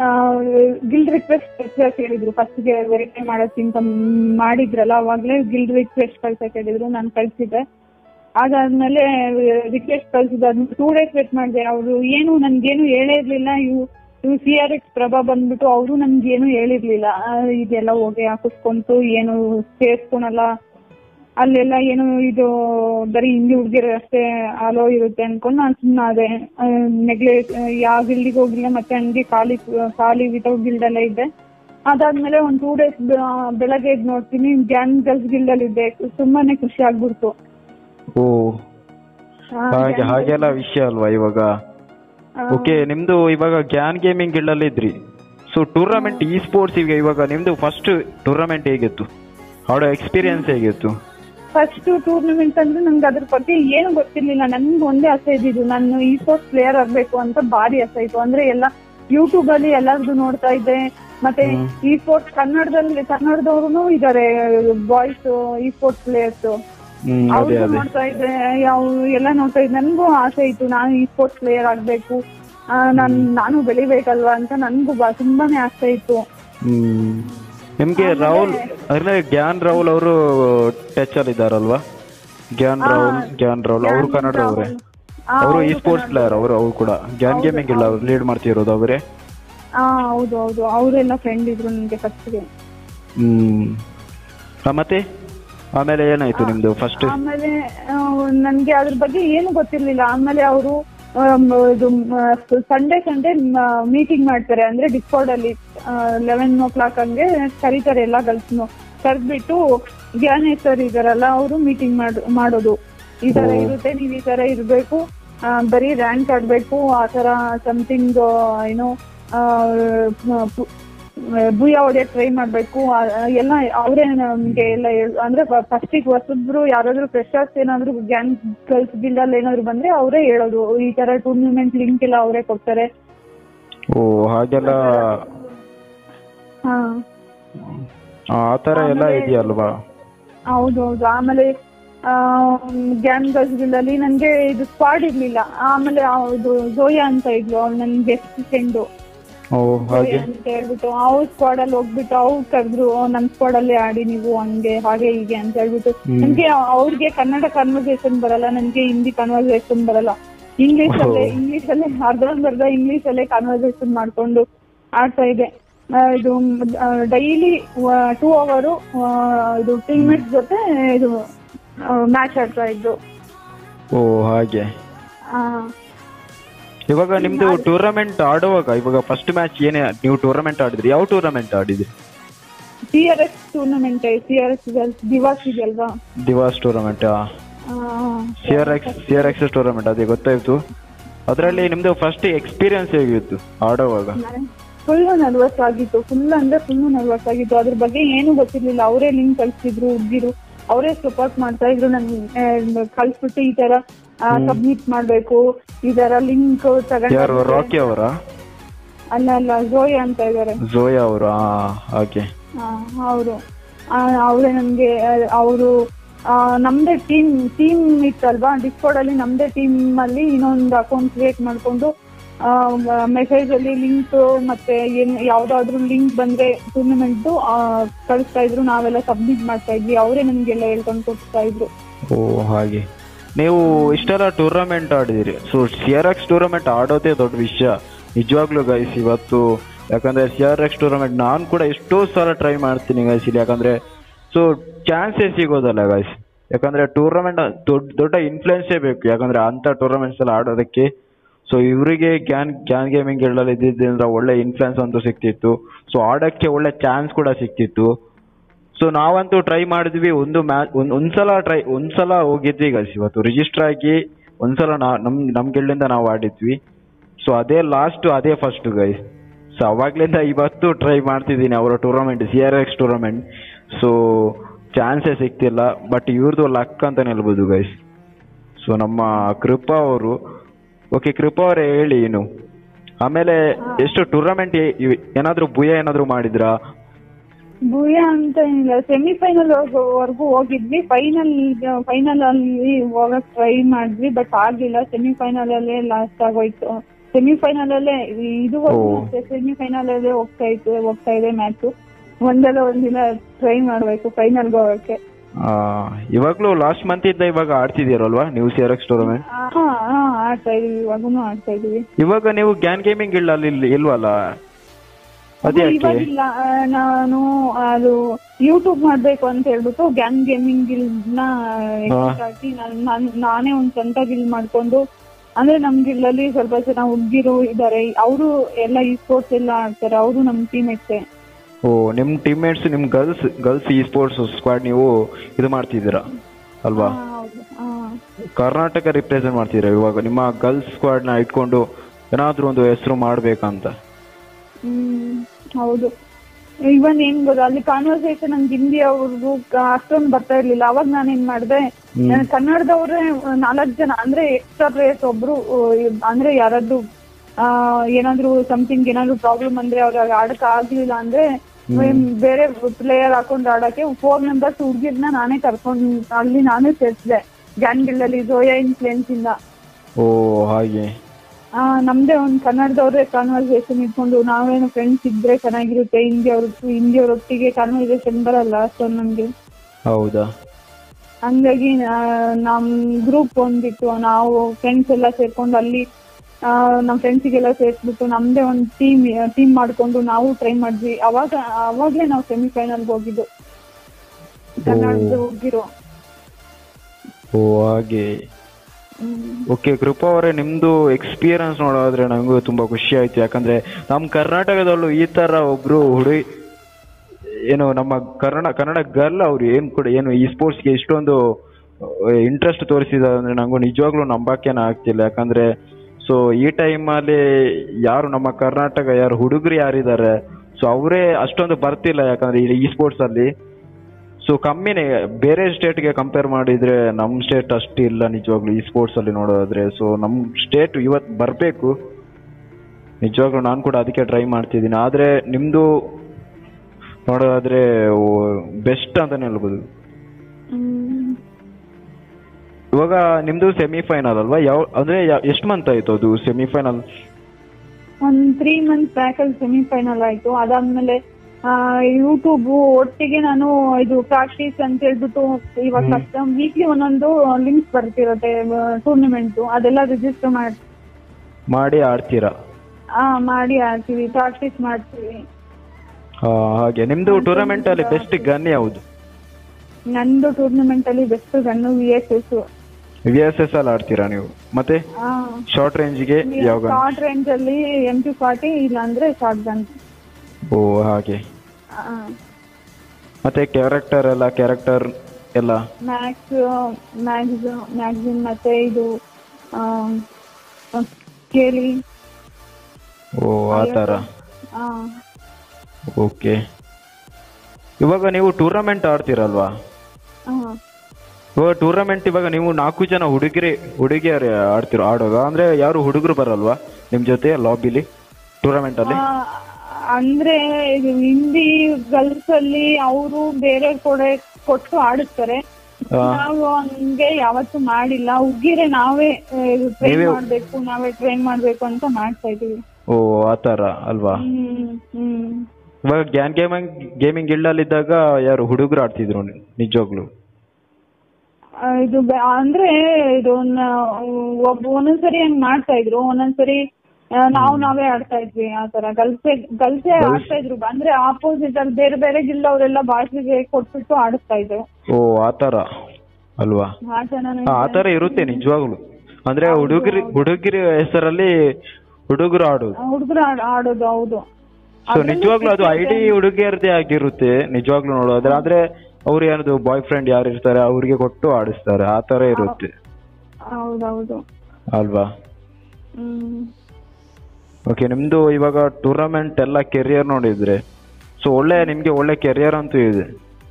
ಗಿಲ್ಡ್ ರಿಕ್ವೆಸ್ಟ್ ಕೇಳಿದ್ರು ಫಸ್ಟ್ ಗೆ ವೆರಿಫೈ ಮಾಡೋದ್ಕಿಂತ ಮಾಡಿದ್ರಲ್ಲ ಅವಾಗ್ಲೇ ಗಿಲ್ಡ್ ರಿಕ್ವೆಸ್ಟ್ ಕಳ್ಸಕ್ ಹೇಳಿದ್ರು ನಾನು ಕಳ್ಸಿದ್ದೆ ಅದಾದ್ಮೇಲೆ ರಿಕ್ವೆಸ್ಟ್ ಕಳ್ಸಿದಾದ್ಮೇಲೆ ಟೂ ಡೇಸ್ ವೇಟ್ ಮಾಡಿದೆ ಅವರು ಏನು ನನ್ಗೇನು ಹೇಳೇ ಇರ್ಲಿಲ್ಲ ಇವು ಇವು ಸಿ ಆರ್ ಎಕ್ಸ್ ಪ್ರಭಾ ಬಂದ್ಬಿಟ್ಟು ಅವರು ನಮ್ಗೇನು ಹೇಳಿರ್ಲಿಲ್ಲ ಆ, ಇದೆಲ್ಲ ಹೋಗಿ ಹಾಕಿಸ್ಕೊಂತು ಏನು ಸೇರ್ಸ್ಕೊಳಲ್ಲ ಅಲ್ಲೆಲ್ಲ ಏನು ಇದು ಬರೀ ಹಿಂದಿ ಹುಡುಗಿರು ಅಷ್ಟೇ ಅಲೋ ಇರುತ್ತೆ ಅನ್ಕೊಂಡು ನಾನು ಸುಮ್ಮನಾದೆ ನೆಗ್ಲೆಕ್ಟ್ ಯಾವ ಗಿಲ್ಡಿಗೆ ಹೋಗಿಲ್ಲ ಮತ್ತೆ ಹಂಗೆ ಖಾಲಿ ಖಾಲಿ ವಿತೌಟ್ ಗಿಲ್ಡ್ ಎಲ್ಲ ಇದ್ದೆ ಅದಾದ್ಮೇಲೆ ಒಂದ್ ಟೂ ಡೇಸ್ ಬೆಳಗ್ಗೆ ಎದ್ದು ನೋಡ್ತೀನಿ ಗ್ಯಾನ್ ಗರ್ಲ್ಸ್ ಗಿಲ್ಡ್ ಅಲ್ಲಿ ಇದ್ದೆ ತುಂಬಾನೇ ಖುಷಿ ಆಗ್ಬಿಡ್ತು ಓ ಆ, ಹಾಗೆ gang ಹಾಗೆಲ್ಲ ವಿಷಯ ಅಲ್ವಾ ಇವಾಗ ಆ, ಓಕೆ ನಿಮ್ದು ಇವಾಗ ಗ್ಯಾನ್ ಗೇಮಿಂಗ್ ಗಿಲ್ಡ್ ಅಲ್ಲಿ ಇದ್ರಿ ಸೊ ಟೂರ್ನಮೆಂಟ್ ಈ ಸ್ಪೋರ್ಟ್ಸ್ ಈಗ ಇವಾಗ ನಿಮ್ದು ಫಸ್ಟ್ ಟೂರ್ನಮೆಂಟ್ ಹೇಗಿತ್ತು ಆಡೋ ಎಕ್ಸ್ಪೀರಿಯನ್ಸ್ ಹೇಗಿತ್ತು ಫಸ್ಟ್ ಟೂರ್ನಮೆಂಟ್ ಅಂದ್ರೆ ನಂಗೆ ಅದ್ರ ಬಗ್ಗೆ ಏನು ಗೊತ್ತಿರ್ಲಿಲ್ಲ ನನ್ಗೆ ಒಂದೇ ಆಸೆ ಇದ್ದಿದ್ದು ನಾನು ಈ ಸ್ಪೋರ್ಟ್ಸ್ ಪ್ಲೇಯರ್ ಆಗ್ಬೇಕು ಅಂತ ಭಾರಿ ಆಸೆ ಇತ್ತು ಅಂದ್ರೆ ಎಲ್ಲ ಯೂಟ್ಯೂಬ್ ಅಲ್ಲಿ ಎಲ್ಲಾರ್ದು ನೋಡ್ತಾ ಇದ್ದೆ ಮತ್ತೆ ಹ್ಮ್. ಈ ಸ್ಪೋರ್ಟ್ಸ್ ಕನ್ನಡದಲ್ಲಿ ಕನ್ನಡದವ್ರು ಇದಾರೆ ಬಾಯ್ಸ್ ಈ ಸ್ಪೋರ್ಟ್ಸ್ ಪ್ಲೇಯರ್ಸ್ ಹ್ಮ್ ಅದೇ ಅವ್ರು ಅದೇ ನೋಡ್ತಾ ಇದ್ದೆ ಯಾವ ಎಲ್ಲ ನೋಡ್ತಾ ಇದ್ದೆ ನನ್ಗೂ ಆಸೆ ಇತ್ತು ನಾನು ಈ ಸ್ಪೋರ್ಟ್ಸ್ ಪ್ಲೇಯರ್ ಆಗ್ಬೇಕು ಆ, ನಾನ್ ನಾನು ಬೆಳಿಬೇಕಲ್ವಾ ಅಂತ ನನ್ಗೂ ಬಾ- ತುಂಬಾನೇ ಆಸೆ ಇತ್ತು ಹ್ಮ್ ನಿಮ್ಗೆ ರಾಹುಲ್ ಅಂದ್ರೆ ಗ್ಯಾನ್ ರಾಹುಲ್ ಅವರು ಟಚ್ ಅಲ್ಲಿ ಇದಾರಲ್ವಾ ಗ್ಯಾನ್ ರಾಹುಲ್ ಗ್ಯಾನ್ ರಾಹುಲ್ ಅವರು ಕನ್ನಡ ಅವರೇ ಆ, ಅವರು ಈ ಅವ್ರು ಸ್ಪೋರ್ಟ್ಸ್ ಪ್ಲೇಯರ್ ಅವರು ಅವ್ರು ಕೂಡ ಗ್ಯಾನ್ ಗೇಮಿಂಗ್ ಇಲ್ಲ ಲೀಡ್ ಮಾಡ್ತಿರೋದು ಅವರೇ ಹಾ ಹೌದು ಹೌದು ಅವರೆಲ್ಲ ಫ್ರೆಂಡ್ ಇದ್ರು ನನಗೆ ಫಸ್ಟ್ಗೆ ಹ್ಮ್ ಆ, ಮತ್ತೆ ಆಮೇಲೆ ಏನಾಯ್ತು ನಿಮ್ದು ಫಸ್ಟ್ ಆಮೇಲೆ ನನಗೆ ಅದ್ರ ಬಗ್ಗೆ ಏನು ಗೊತ್ತಿರ್ಲಿಲ್ಲ ಆಮೇಲೆ ಅವರು ಇದು ಸಂಡೇ ಸಂಡೇ ಮೀಟಿಂಗ್ ಮಾಡ್ತಾರೆ ಅಂದ್ರೆ ಡಿಸ್ಕೌಡ್ ಅಲ್ಲಿ ಲೆವೆನ್ ಓ ಕ್ಲಾಕ್ ಹಂಗೆ ಕರೀತಾರೆ ಎಲ್ಲ ಗರ್ಲ್ಸ್ನು ಕರೆದ್ಬಿಟ್ಟು ಜ್ಞಾನೇಶ್ ಸರ್ ಇದಾರಲ್ಲ ಅವರು ಮೀಟಿಂಗ್ ಮಾಡ್ ಮಾಡೋದು ಈ ತರ ಓ. ಇರುತ್ತೆ ನೀವು ಈ ತರ ಇರ್ಬೇಕು ಆ, ಬರೀ ರ್ಯಾಂಕ್ ಆಡ್ಬೇಕು ಆ ತರ ಸಮಥಿಂಗ್ ಏನೋ ಆ, ಪು- ಭೂಯ ಹೊಡೆಯಕ್ ಟ್ರೈ ಮಾಡ್ಬೇಕು ಆ- ಎಲ್ಲ ಅವರೇ ನಮ್ಗೆ ಎಲ್ಲ ಹೇಳ್- ಅಂದ್ರೆ ಫಸ್ಟಿಗೆ ಹೊಸಬ್ರು ಯಾರಾದ್ರೂ ಫ್ರೆಶರ್ಸ್ ಏನಾದ್ರು ಗ್ಯಾಂಗ್ ಗರ್ಲ್ಸ್ ಗಿಲ್ಡ್ ಅಲ್ಲಿ ಏನಾದ್ರು ಬಂದ್ರೆ ಅವರೇ ಹೇಳೋದು ಈ ತರ ಟೂರ್ನಿಮೆಂಟ್ ಲಿಂಕ್ ಎಲ್ಲ ಅವರೇ ಕೊಡ್ತಾರೆ ಓ ಹಾಗೆಲ್ಲ ಹಾ ಆ ಥರ ಎಲ್ಲ ಆಮೇಲೆ- ಇದೆಯಲ್ವಾ ಹೌದು ಹೌದು ಆಮೇಲೆ ಗ್ಯಾಂಗ್ ಗರ್ಲ್ಸ್ ಗಿಲ್ಡ್ ಅಲ್ಲಿ ನನ್ಗೆ ಇದು ಸ್ಕ್ವಾಡ್ ಇರ್ಲಿಲ್ಲ ಆಮೇಲೆ ಇದು ಜೋಯಾ ಅಂತ ಇದ್ಲು ಅವ್ಳು ನನ್ ಬೆಸ್ಟ್ ಫ್ರೆಂಡು ಓ ಹಾಗೆ ಅಂತ ಹೇಳ್ಬಿಟ್ಟು ಅವ್ರ ಸ್ಕ್ವಾಡ್ ಅಲ್ಲಿ ಹೋಗ್ಬಿಟ್ಟು ಅವ್ರು ಕರೆದ್ರು ನಮ್ ಸ್ಕ್ವಾಡ್ ಅಲ್ಲೇ ಆಡಿ ನೀವು ಹಂಗೆ ಹಾಗೆ ಹೀಗೆ ಅಂತ ಹೇಳ್ಬಿಟ್ಟು ಹ್ಮ್. ನನ್ಗೆ ಅವ್ರಿಗೆ ಕನ್ನಡ ಕನ್ವರ್ಸೇಷನ್ ಬರಲ್ಲ ನನ್ಗೆ ಹಿಂದಿ ಕನ್ವರ್ಸೇಷನ್ ಬರಲ್ಲ ಇಂಗ್ಲಿಷ್ ಅಲ್ಲೇ ಓಹೋ. ಇಂಗ್ಲಿಷ್ ಅಲ್ಲೇ ಅರ್ಧ ಇಂಗ್ಲಿಷ್ ಅಲ್ಲೇ ಕನ್ವರ್ಸೇಷನ್ ಮಾಡ್ಕೊಂಡು ಆಡ್ತಾ ಇದೆ ಆ, ಇದು ಡೈಲಿ ಟೂ ಅವರು ಇದು ಟೀಮ್ಮೇಟ್ಸ್ ಜೊತೆ ಇದು ಮ್ಯಾಚ್ ಆಡ್ತಾ ಇದ್ದು ಓ ಹಾಗೆ ಆ, ಇವಾಗ ನಿಮ್ದು ಟೂರ್ನಮೆಂಟ್ ಆಡುವಾಗ ಇವಾಗ ಫಸ್ಟ್ ಮ್ಯಾಚ್ ಏನೇ ನೀವು ಟೂರ್ನಮೆಂಟ್ ಆಡಿದ್ರಿ ಯಾವ ಟೂರ್ನಮೆಂಟ್ ಆಡಿದ್ರಿ C R S tournament C R S divas ಇದೆಯಲ್ವಾ ದಿವಾಸ್ ಟೂರ್ನಮೆಂಟ್ ಆ, C R X C R X tournament ಅದೇ ಗೊತ್ತಾಯ್ತು ಅದರಲ್ಲಿ ನಿಮ್ದು ಫಸ್ಟ್ ಎಕ್ಸ್ಪೀರಿಯನ್ಸ್ ಹೇಗಿತ್ತು ಆಡುವಾಗ ಫುಲ್ ನರ್ವಸ್ ಆಗಿತ್ತು ಫುಲ್ ಅಂದ್ರೆ ಫುಲ್ ನರ್ವಸ್ ಆಗಿತ್ತು ಅದ್ರ ಬಗ್ಗೆ ಏನು ಗೊತ್ತಿರ್ಲಿಲ್ಲ ಅವರೇ ಲಿಂಕ್ ಕಳ್ಸಿದ್ರು ಹುಡ್ಗಿರು ಅವರೇ ಸಪೋರ್ಟ್ ಮಾಡ್ತಾ ಇದ್ರು ನನ್ ಕಳ್ಸ್ಬಿಟ್ಟು ಈ ತರ ಸಬ್ಮಿಟ್ ಮಾಡ್ಬೇಕು ಈ ತರ ಲಿಂಕ್ ಯಾರು ತಗೊಂಡು ರಾಕಿ ಅವರ ಅಲ್ಲ ಅಲ್ಲ ಜೋಯ್ ಅಂತ ಇದಾರೆ ಜೋಯಾ ಅವರು ಹಾಗೆ ಅವರು ಅವರೇ ನಮ್ಗೆ ಅವರು ನಮ್ದೇ ಟೀಮ್ ಟೀಮ್ ಇತ್ತಲ್ವಾ ಡಿಸ್ಕೋಡ್ ಅಲ್ಲಿ ನಮ್ದೇ ಟೀಮ್ ಅಲ್ಲಿ ಇನ್ನೊಂದು ಅಕೌಂಟ್ ಕ್ರಿಯೇಟ್ ಮಾಡ್ಕೊಂಡು ಮೆಸೇಜ್ ಅಲ್ಲಿ ಲಿಂಕ್ ಮತ್ತೆ ಏನ್ ಯಾವ್ದಾದ್ರು ಲಿಂಕ್ ಬಂದ್ರೆ ಟೂರ್ನಮೆಂಟ್ ಕಳಿಸ್ತಾ ಇದ್ರು ನಾವೆಲ್ಲ ಸಬ್ಮಿಟ್ ಮಾಡ್ತಾ ಇದ್ವಿ ಅವರೇ ನಮ್ಗೆಲ್ಲ ಹೇಳ್ಕೊಂಡು ಕೊಡ್ತಾ ಇದ್ರು ಓ ಹಾಗೆ ನೀವು ಇಷ್ಟೆಲ್ಲ ಟೂರ್ನಮೆಂಟ್ ಆಡಿದಿರಿ so C R X tournament ಆಡೋದೇ ದೊಡ್ಡ ವಿಷಯ ನಿಜವಾಗ್ಲೂ ಗೈಸ್ ಇವತ್ತು ಯಾಕಂದ್ರೆ ಸಿ ಆರ್ ಎಕ್ಸ್ ಟೂರ್ನಮೆಂಟ್ ನಾನು ಕೂಡ ಎಷ್ಟೋ ಸಲ ಟ್ರೈ ಮಾಡ್ತೀನಿ ಗೈಸ್ ಇಲ್ಲಿ ಯಾಕಂದ್ರೆ ಸೊ ಚಾನ್ಸೇ ಸಿಗೋದಲ್ಲ ಗೈಸ್ ಯಾಕಂದ್ರೆ ಟೂರ್ನಮೆಂಟ್ ದೊಡ್ಡ ದೊಡ್ಡ ಇನ್ಫ್ಲುಯೆನ್ಸೇ ಬೇಕು ಯಾಕಂದ್ರೆ ಅಂತ ಟೂರ್ನಮೆಂಟ್ಸ್ ಎಲ್ಲ ಆಡೋದಕ್ಕೆ ಸೊ ಇವರಿಗೆ ಗ್ಯಾನ್ ಗ್ಯಾನ್ ಗೇಮಿಂಗ್ ಗಿಲ್ಡಲ್ಲಿ ಇದ್ದಿದ್ದರಿಂದ ಒಳ್ಳೆ ಇನ್ಫ್ಲುಯೆನ್ಸ್ ಅಂತೂ ಸಿಕ್ತಿತ್ತು ಸೊ ಆಡೋಕ್ಕೆ ಒಳ್ಳೆ ಚಾನ್ಸ್ ಕೂಡ ಸಿಕ್ತಿತ್ತು ಸೊ ನಾವಂತೂ ಟ್ರೈ ಮಾಡಿದ್ವಿ ಒಂದು ಮ್ಯಾಚ್ ಒಂದ್ ಒಂದ್ಸಲ ಟ್ರೈ ಒಂದ್ಸಲ ಹೋಗಿದ್ವಿ ಗೈಸ್ ಇವತ್ತು ರಿಜಿಸ್ಟರ್ ಆಗಿ ಒಂದ್ಸಲ ನಾ ನಮ್ ನಮ್ ಗಿಲ್ಡಿಂದ ನಾವು ಆಡಿದ್ವಿ ಸೊ ಅದೇ ಲಾಸ್ಟ್ ಅದೇ ಫಸ್ಟ್ ಗೈಸ್ ಸೊ ಅವಾಗ್ಲಿಂದ ಇವತ್ತು ಟ್ರೈ ಮಾಡ್ತಿದ್ದೀನಿ ಅವರ tournament C R X tournament so ಚಾನ್ಸೇ ಸಿಗ್ತಿಲ್ಲ ಬಟ್ ಇವ್ರದ್ದು ಲಕ್ ಅಂತ ಹೇಳ್ಬೋದು ಗೈಸ್ ಸೊ ನಮ್ಮ ಕೃಪಾ ಅವರು ಓಕೆ ಕೃಪಾ ಅವರೇ ಹೇಳಿ ಇನ್ನು ಆಮೇಲೆ ಎಷ್ಟು ಟೂರ್ನಮೆಂಟ್ ಏನಾದ್ರು ಭುಯ ಏನಾದ್ರು ಮಾಡಿದ್ರಾ ಭೂಯ ಅಂತ ಏನಿಲ್ಲ ಸೆಮಿಫೈನಲ್ ವರ್ಗು ಹೋಗಿದ್ವಿ ಫೈನಲ್ ಫೈನಲ್ ಅಲ್ಲಿ ಹೋಗಕ್ ಟ್ರೈ ಮಾಡಿದ್ವಿ ಬಟ್ ಆಗ್ಲಿಲ್ಲ ಸೆಮಿಫೈನಲ್ ಅಲ್ಲೇ ಲಾಸ್ಟ್ ಆಗೋಯ್ತು ಸೆಮಿಫೈನಲ್ ಅಲ್ಲೇ ಇದುವರೆಗೂ ಓ. ಸೆಮಿಫೈನಲ್ ಅಲ್ಲೇ ಹೋಗ್ತಾ ಇತ್ತು ಹೋಗ್ತಾ ಇದೆ ಮ್ಯಾಚ್ ಒಂದಲ್ಲ ಒಂದಿನ ಟ್ರೈ ಮಾಡ್ಬೇಕು ಫೈನಲ್ ಹೋಗಕ್ಕೆ ಆ, ಇವಾಗ್ಲೂ ಲಾಸ್ಟ್ ಮಂತ್ ಇದ್ದ ಇವಾಗ ಆಡ್ತಿದ್ದೀರಲ್ವಾ ನೀವು ಸಿ ಆರ್ ಎಕ್ಸ್ ಟೂರ್ನಮೆಂಟ್ ಹಾ ಹಾ ಆಡ್ತಾ ಇದೀವಿ ಇವಾಗೂನು ಆಡ್ತಾ ಇದೀವಿ ಇವಾಗ ನೀವು ಗ್ಯಾನ್ ಗೇಮಿಂಗ್ ಇಲ್ಲ ಅಲ್ಲಿ ಇಲ್ಲಿ ಇಲ್ವಲ್ಲ ಅದ್ಯಾಕೆ ಇವಾಗಿಲ್ಲ ಆ, ನಾನು ಅದು ಯೂಟ್ಯೂಬ್ ಮಾಡ್ಬೇಕು ಅಂತ ಹೇಳ್ಬಿಟ್ಟು ಗ್ಯಾನ್ ಗೇಮಿಂಗ್ ನ ಹಾಕಿ ನಾನ್- ನಾನ್- ನಾನೇ ಒಂದ್ ಸ್ವಂತ ಗಿಲ್ ಮಾಡ್ಕೊಂಡು ಅಂದ್ರೆ ನಮ್ ಗಿಲ್ಲಲ್ಲಿ ಸ್ವಲ್ಪ ಜನ ಹುಡುಗಿರು ಇದಾರೆ ಅವರು ಎಲ್ಲ ಈ ಸ್ಪೋರ್ಟ್ಸ್ ಎಲ್ಲ ಆಡ್ತಾರೆ ಅವರು ನಮ್ ಟೀಮ್ ಐತೆ ಓ ನಿಮ್ ಟೀಮ್ಮೇಟ್ಸ್ ನಿಮ್ girls girls esports squad ನೀವು ಇದು ಮಾಡ್ತಿದ್ದೀರಾ ಅಲ್ವಾ ಹಾ, ಹೌದು ಹಾ. ಕರ್ನಾಟಕ ರಿಪ್ರೆಸೆಂಟ್ ಮಾಡ್ತಿದ್ದೀರಾ ಇವಾಗ ನಿಮ್ಮ ಗರ್ಲ್ಸ್ ಸ್ಕ್ವಾಡ್ ನ ಇಟ್ಕೊಂಡು ಏನಾದ್ರೂ ಒಂದು ಹೆಸರು ಮಾಡ್ಬೇಕಂತ ಹ್ಮ್ ಹೌದು ಇವನ್ ಏನ್ ಗೊತ್ತಾ ಅಲ್ಲಿ ಕಾನ್ವರ್ಸೇಷನ್ ನನ್ಗೆ ಹಿಂದಿ ಅವ್ರದ್ದು ಅಷ್ಟೊಂದು ಬರ್ತಾ ಇರ್ಲಿಲ್ಲ ಅವಾಗ ನಾನು ಏನ್ ಮಾಡ್ದೆ ಹ್ಮ್. ಕನ್ನಡದವ್ರೆ ನಾಲ್ಕ್ ಜನ ಅಂದ್ರೆ ಎಕ್ಸ್ಟ್ರಾ ಪ್ಲೇಯರ್ಸ್ ಒಬ್ರು ಆ, ಅಂದ್ರೆ ಯಾರಾದ್ರೂ ಆ, ಏನಾದ್ರು ಸಮಥಿಂಗ್ ಏನಾದ್ರು ಪ್ರಾಬ್ಲಮ್ ಅಂದ್ರೆ ಅವ್ರಿಗೆ ಆಡಕ್ ಆಗ್ಲಿಲ್ಲ ಅಂದ್ರೆ ಬೇರೆ ಪ್ಲೇಯರ್ ಹಾಕೊಂಡು ಆಡಕ್ಕೆ ಫೋರ್ ಮೆಂಬರ್ಸ್ ಹುಡ್ಗಿರ್ನ ನಾನೇ ಕರ್ಕೊಂಡ್ ಅಲ್ಲಿ ನಾನೇ ಸೇರ್ಸಿದೆ ಗ್ಯಾನ್ ಗಿಲ್ಡಲ್ಲಿ ಜೋಯಾ ಇನ್ಫ್ಲುಯೆನ್ಸ್ ಇಂದ ಓ ಹಾಗೆ ಆ, ನಮ್ದೇ ಒಂದು ಕನ್ನಡದವ್ರೆ ಕಾನ್ವರ್ಸೇಷನ್ ಇಟ್ಕೊಂಡು ನಾವೇನು ಫ್ರೆಂಡ್ಸ್ ಇದ್ರೆ ಚೆನ್ನಾಗಿರುತ್ತೆ ಹಿಂದಿಯವ್ರ ಹಿಂದಿಯವ್ರೊಟ್ಟಿಗೆ ಕಾನ್ವರ್ಸೇಷನ್ ಬರಲ್ಲ ಸೊ ನಮ್ಗೆ ಹೌದಾ ಹಂಗಾಗಿ ನಾ- ನಮ್ ಗ್ರೂಪ್ ಒಂದಿತ್ತು ನಾವು ಫ್ರೆಂಡ್ಸ್ ಎಲ್ಲ ಸೇರ್ಕೊಂಡು ಅಲ್ಲಿ ಆ, ನಮ್ ಫ್ರೆಂಡ್ಸಿಗೆಲ್ಲ ಸೇರ್ಸ್ಬಿಟ್ಟು ನಮ್ದೇ ಒಂದು ಟೀಮ್ ಟೀಮ್ ಮಾಡ್ಕೊಂಡು ನಾವು ಟ್ರೈ ಮಾಡಿದ್ವಿ ಅವಾಗ ಅವಾಗ್ಲೇ ನಾವು ಸೆಮಿಫೈನಲ್ಗೆ ಹೋಗಿದ್ದು ಕನ್ನಡದ ಹೋಗಿರೋ ಓ ಹಾಗೆ ಹ್ಮ್. ಓಕೆ ಕೃಪಾ ಅವರೇ ನಿಮ್ದು ಎಕ್ಸ್ಪೀರಿಯನ್ಸ್ ನೋಡೋದ್ರೆ ನನಗೂ ತುಂಬಾ ಖುಷಿ ಆಯ್ತು ಯಾಕಂದ್ರೆ ನಮ್ಮ ಕರ್ನಾಟಕದಲ್ಲೂ ಈ ತರ ಒಬ್ರು ಹುಡುಗಿ ಏನು ನಮ್ಮ ಕನ್ನಡ ಕನ್ನಡ ಗರ್ಲ್ ಅವ್ರು ಏನ್ ಕೂಡ ಏನು ಈ ಸ್ಪೋರ್ಟ್ಸ್ಗೆ ಇಷ್ಟೊಂದು ಇಂಟ್ರೆಸ್ಟ್ ತೋರಿಸಿದ್ದಾರೆ ಅಂದ್ರೆ ನಂಗೂ ನಿಜವಾಗ್ಲೂ ನಂಬಕ್ಕೇನೆ ಆಗ್ತಿಲ್ಲ ಯಾಕಂದ್ರೆ ಸೊ ಈ ಟೈಮಲ್ಲಿ ಯಾರು ನಮ್ಮ ಕರ್ನಾಟಕ ಯಾರು ಹುಡುಗರು ಯಾರಿದ್ದಾರೆ ಸೊ ಅವರೇ ಅಷ್ಟೊಂದು ಬರ್ತಿಲ್ಲ ಯಾಕಂದ್ರೆ ಈ ಸ್ಪೋರ್ಟ್ಸ್ ಅಲ್ಲಿ ಸೊ ಕಮ್ಮಿನೇ ಬೇರೆ ಸ್ಟೇಟ್ಗೆ ಕಂಪೇರ್ ಮಾಡಿದ್ರೆ ನಮ್ಮ ಸ್ಟೇಟ್ ಅಷ್ಟು ಇಲ್ಲ ನಿಜವಾಗ್ಲೂ ಈ ಸ್ಪೋರ್ಟ್ಸ್ ಅಲ್ಲಿ ನೋಡೋದಾದ್ರೆ ಸೊ ನಮ್ಮ ಸ್ಟೇಟ್ ಇವತ್ತು ಬರಬೇಕು ನಿಜವಾಗ್ಲೂ ನಾನು ಕೂಡ ಅದಕ್ಕೆ ಟ್ರೈ ಮಾಡ್ತಿದ್ದೀನಿ ಆದ್ರೆ ನಿಮ್ದು ನೋಡೋದಾದ್ರೆ ಬೆಸ್ಟ್ ಅಂತಾನೆ ಹೇಳ್ಬೋದು ಹ್ಮ್. ಇವಾಗ ನಿಮ್ದು ಸೆಮಿಫೈನಲ್ ಅಲ್ವಾ ಯಾವ ಅಂದ್ರೆ ಎಷ್ಟು ಮಂತ್ ಆಯ್ತು ಅದು ಸೆಮಿಫೈನಲ್ ಒಂದ್ ತ್ರೀ ಮಂತ್ಸ್ ಬ್ಯಾಕ್ ಅಲ್ಲಿ ಸೆಮಿಫೈನಲ್ ಆಯ್ತು ಅದಾದ್ಮೇಲೆ ಯೂಟ್ಯೂಬ್ ಒಟ್ಟಿಗೆ ನಾನು ಇದು ಪ್ರಾಕ್ಟೀಸ್ ಅಂತ ಹೇಳ್ಬಿಟ್ಟು ಇವಾಗ ಕಷ್ಟ ವೀಕ್ಲಿ ಒಂದೊಂದು ಲಿಂಕ್ಸ್ ಬರ್ತಿರತ್ತೆ ಟೂರ್ನಮೆಂಟ್ ಅದೆಲ್ಲ ರಿಜಿಸ್ಟರ್ ಮಾಡಿ ಮಾಡಿ ಆಡ್ತೀರಾ ಆ, ಮಾಡಿ ಆಡ್ತೀವಿ ಪ್ರಾಕ್ಟೀಸ್ ಮಾಡ್ತೀವಿ ಆ, ಹಾಗೆ ನಿಮ್ದು ಟೂರ್ನಮೆಂಟ್ ಅಲ್ಲಿ ಬೆಸ್ಟ್ ಗನ್ ಯಾವುದು ನಂದು ಟೂರ್ನಮೆಂಟ್ ಅಲ್ಲಿ best gun V S S V S S ಅಲ್ಲಿ ಆಡ್ತೀರಾ ನೀವು ಮತ್ತೆ ಶಾರ್ಟ್ ರೇಂಜ್ಗೆ ಯಾವ ಗನ್ ಶಾರ್ಟ್ ರೇಂಜ್ ಅಲ್ಲಿ ಎಂ ಪಿ ಫಾರ್ಟಿ ಇಲ್ಲ ಅಂದ್ರೆ ಶಾರ್ಟ್ ಗನ್ ಓ ಹಾಗೆ ಮತ್ತೆ ಕ್ಯಾರೆಕ್ಟರ್ ಎಲ್ಲ ಕ್ಯಾರೆಕ್ಟರ್ ಎಲ್ಲ ಮ್ಯಾಕ್ಸ್ ಮ್ಯಾಗ್ಸ್ ಮ್ಯಾಗ್ಝಿನ್ ಮತ್ತೆ ಇದು ಆ, ಕೇಳಿ ಓ ಆ ಥರ ಆ, ಓಕೆ ಇವಾಗ ನೀವು ಟೂರ್ನಮೆಂಟ್ ಆಡ್ತೀರಲ್ವಾ ಆ. ಇವಾಗ ಟೂರ್ನಮೆಂಟ್ ಇವಾಗ ನೀವು ನಾಲ್ಕು ಜನ ಹುಡುಗಿರಿ ಹುಡುಗಿಯರು ಆಡ್ತಿರೋ ಆಡೋದು ಅಂದ್ರೆ ಯಾರು ಹುಡುಗರು ಬರಲ್ವಾ ನಿಮ್ ಜೊತೆ ಲಾಬಿಲಿ ಟೂರ್ನಮೆಂಟ್ ಅಲ್ಲಿ ಆ, ಅಂದ್ರೆ ಇದು ಹಿಂದಿ ಗರ್ಲ್ಸ್ ಅಲ್ಲಿ ಅವರು ಬೇರೆ ಕೊಡೆ ಕೊಟ್ಟು ಆಡಿಸ್ತಾರೆ ಆ. ನಾವು ಹಂಗೆ ಯಾವತ್ತೂ ಮಾಡಿಲ್ಲ ಹುಡುಗಿರೆ ನಾವೇ ಟ್ರೈನ್ ನೀವೇ- ಮಾಡ್ಬೇಕು ನಾವೇ ಟ್ರೈನ್ ಮಾಡ್ಬೇಕು ಅಂತ ಮಾಡ್ತಾ ಇದೀವಿ ಓ ಆ ಥರ ಅಲ್ವಾ ಹ್ಮ್ ಹ್ಮ್ ಇವಾಗ ಗ್ಯಾನ್ ಗೇಮಿಂಗ್ ಗೇಮಿಂಗ್ ಇದ್ದಾಗ ಯಾರು ಹುಡುಗರು ಆಡ್ತಿದ್ರು ನಿ- ನಿಜವಾಗ್ಲು ಆ, ಇದು ಬೆ- ಅಂದ್ರೆ ಇದು ನ- ಒಬ್ಬ ಒಂದೊಂದ್ಸರಿ ಹಂಗ್ ಮಾಡ್ತಾ ಇದ್ರು ಒಂದೊಂದ್ಸರಿ ಆ, ನಾವು ನಾವೇ ಆಡ್ತಾ ಇದ್ವಿ ಆತರ ಗಲ್ಸೆ ಗಲ್ಸೆ ಆಡ್ತಾ ಇದ್ರು ಅಂದ್ರೆ ಆಪೋಸಿಟ್ ಅಲ್ಲಿ ಬೇರೆ ಬೇರೆ ಜಿಲ್ಲೆಯವರೆಲ್ಲ ಭಾಷೆಗೆ ಕೊಟ್ಬಿಟ್ಟು ಆಡಿಸ್ತಾ ಇದ್ರು ಓ ಆ ಥರ ಅಲ್ವಾ ಆ ಜನನೇ ಆ ಆ ಥರ ಇರುತ್ತೆ ನಿಜವಾಗ್ಲು ಅಂದ್ರೆ ಹುಡುಗರಿ ಹುಡುಗಿರಿ ಹೆಸರಲ್ಲಿ ಹುಡುಗರು ಆಡೋದು ಹುಡುಗರು ಆಡೋದು ಹೌದು ಸೊ ನಿಜವಾಗ್ಲೂ ಅದು ಐಡಿ ಹುಡುಗಿಯರದೇ ಆಗಿರುತ್ತೆ ನಿಜವಾಗ್ಲೂ ನೋಡೋದ್ರೆ ಆದ್ರೆ ಅವ್ರು ಏನದು ಬಾಯ್ ಫ್ರೆಂಡ್ ಯಾರು ಇರ್ತಾರೆ ಅವ್ರಿಗೆ ಕೊಟ್ಟು ಆಡಿಸ್ತಾರೆ ಆ ತರ ಇರುತ್ತೆ ಹೌದೌದು ಅಲ್ವಾ ಹ್ಮ್ ಓಕೆ ನಿಮ್ದು ಇವಾಗ ಟೂರ್ನಮೆಂಟ್ ಎಲ್ಲ ಕೆರಿಯರ್ ನೋಡಿದ್ರೆ ಸೊ ಒಳ್ಳೆ ನಿಮ್ಗೆ ಒಳ್ಳೆ ಕೆರಿಯರ್ ಅಂತೂ ಇದೆ